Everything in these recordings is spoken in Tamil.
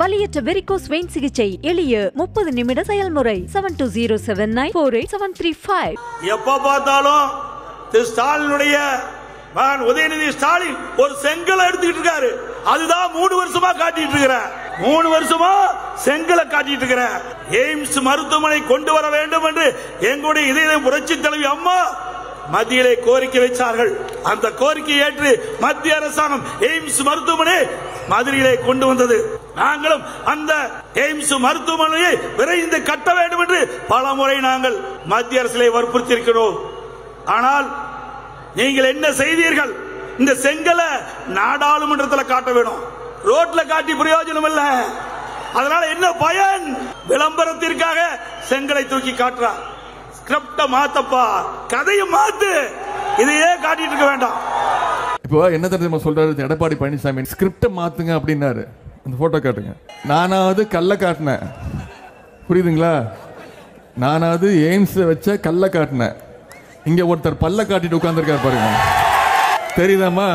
வலியற்ற வெரிகோஸ் வெயின் சிகிச்சை எளிய முப்பது நிமிட செயல்முறை seven two zero seven nine four eight seven three five எப்ப பார்த்தாலும் திரு ஸ்டாலினுடைய மகன் உதயநிதி ஸ்டாலின் ஒரு செங்கலை எடுத்துக்கிட்டு இருக்காரு அதுதான் மூணு வருஷமா காட்டிட்டு இருக்கிற மூணு வருஷமா செங்கலை காட்டிட்டு இருக்கிற எய்ம்ஸ் மருத்துவமனை கொண்டு வர வேண்டும் என்று எங்களுடைய இதய புரட்சி தலைவி அம்மா மத்தியிலே கோரிக்கை வைத்தார்கள் அந்த கோரிக்கையை ஏற்று மத்திய அரசாங்கம் எய்ம்ஸ் மருத்துவமனை மதுரையிலே கொண்டு வந்தது நாங்களும் அந்த எய்ம்ஸ் மருத்துவமனையை விரைந்து கட்ட வேண்டும் என்று பல முறை நாங்கள் மத்திய அரசிலே வற்புறுத்தி இருக்கிறோம் ஆனால் நீங்கள் என்ன செய்தீர்கள் இந்த செங்கலை நாடாளுமன்றத்தில் காட்ட வேணும் ரோட்ல காட்டி பிரயோஜனம் இல்ல அதனால என்ன பயன் விளம்பரத்திற்காக செங்கலை தூக்கி காட்டுறார் ஸ்கிரிப்ட மாத்தப்பா கதையை மாத்து இதையே காட்டிட்டு இருக்க வேண்டாம் இப்போ என்ன தெரியுமா சொல்றாரு எடப்பாடி பழனிசாமி ஸ்கிரிப்டை மாத்துங்க அப்படின்னாரு அந்த போட்டோ காட்டுங்க நானாவது கல்ல காட்டினேன் புரியுதுங்களா நானாவது எய்ம்ஸ் வச்ச கல்ல காட்டினேன் இங்க ஒருத்தர் பல்ல காட்டிட்டு உட்கார்ந்துருக்காரு பாருங்க தெரியுதாம்மா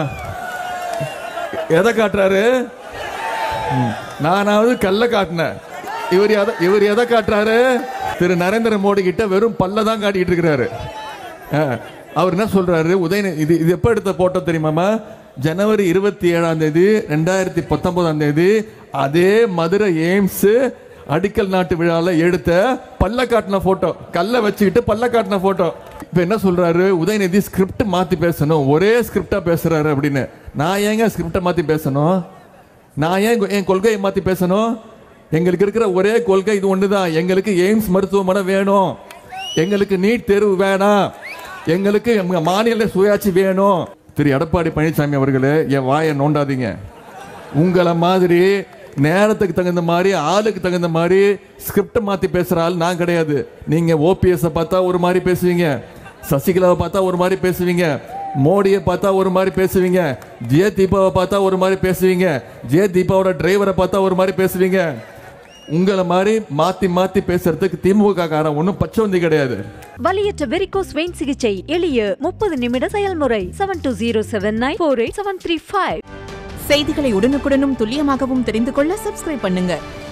எதை காட்டுறாரு ம். நானாவது கல்ல காட்டினேன் இவர் எதை இவர் எதை காட்டுறாரு திரு நரேந்திர மோடி கிட்ட வெறும் பல்ல தான் காட்டிட்டு இருக்கிறாரு ஆ, அவர் என்ன சொல்றாரு உதயநிதி இது இது எப்ப எடுத்த போட்டோ தெரியுமாமா ஜனவரி இருபத்தி ஏழாம் தேதி ரெண்டாயிரத்தி பத்தொன்பதாம் தேதி அதே மதுரை எய்ம்ஸ் அடிக்கல் நாட்டு விழாவில் எடுத்த பல்ல காட்டின போட்டோ கல்லை வச்சுக்கிட்டு பல்ல காட்டின போட்டோ இப்போ என்ன சொல்றாரு உதயநிதி ஸ்கிரிப்ட் மாத்தி பேசணும் ஒரே ஸ்கிரிப்டா பேசுறாரு அப்படின்னு நான் ஏங்க ஸ்கிரிப்டை மாத்தி பேசணும் நான் ஏன் என் கொள்கையை மாத்தி பேசணும் எங்களுக்கு இருக்கிற ஒரே கொள்கை இது ஒண்ணுதான் எங்களுக்கு எய்ம்ஸ் மருத்துவமனை வேணும் எங்களுக்கு நீட் தேர்வு வேணாம் எங்களுக்கு எங்க மாநில சுயாட்சி வேணும் திரு எடப்பாடி பழனிசாமி அவர்களே என் வாயை நோண்டாதீங்க உங்களை மாதிரி நேரத்துக்கு தகுந்த மாதிரி ஆளுக்கு தகுந்த மாதிரி ஸ்கிரிப்ட் மாத்தி பேசுற ஆள் நான் கிடையாது நீங்க ஓபிஎஸ் பார்த்தா ஒரு மாதிரி பேசுவீங்க சசிகலாவை பார்த்தா ஒரு மாதிரி பேசுவீங்க மோடியை பார்த்தா ஒரு மாதிரி பேசுவீங்க ஜே தீபாவை பார்த்தா ஒரு மாதிரி பேசுவீங்க ஜே தீபாவோட டிரைவரை பார்த்தா ஒரு மாதிரி பேசுவீங்க உங்களை மாதிரி மாத்தி மாத்தி பேசுறதுக்கு திமுக காரன் ஒன்றும் பச்சவந்தி கிடையாது வலியற்ற வெரிகோஸ் வெயின் சிகிச்சை எளிய முப்பது நிமிட செயல்முறை seven two zero seven nine four eight seven three five செய்திகளை உடனுக்குடனும் துல்லியமாகவும் தெரிந்து கொள்ள சப்ஸ்கிரைப் பண்ணுங்க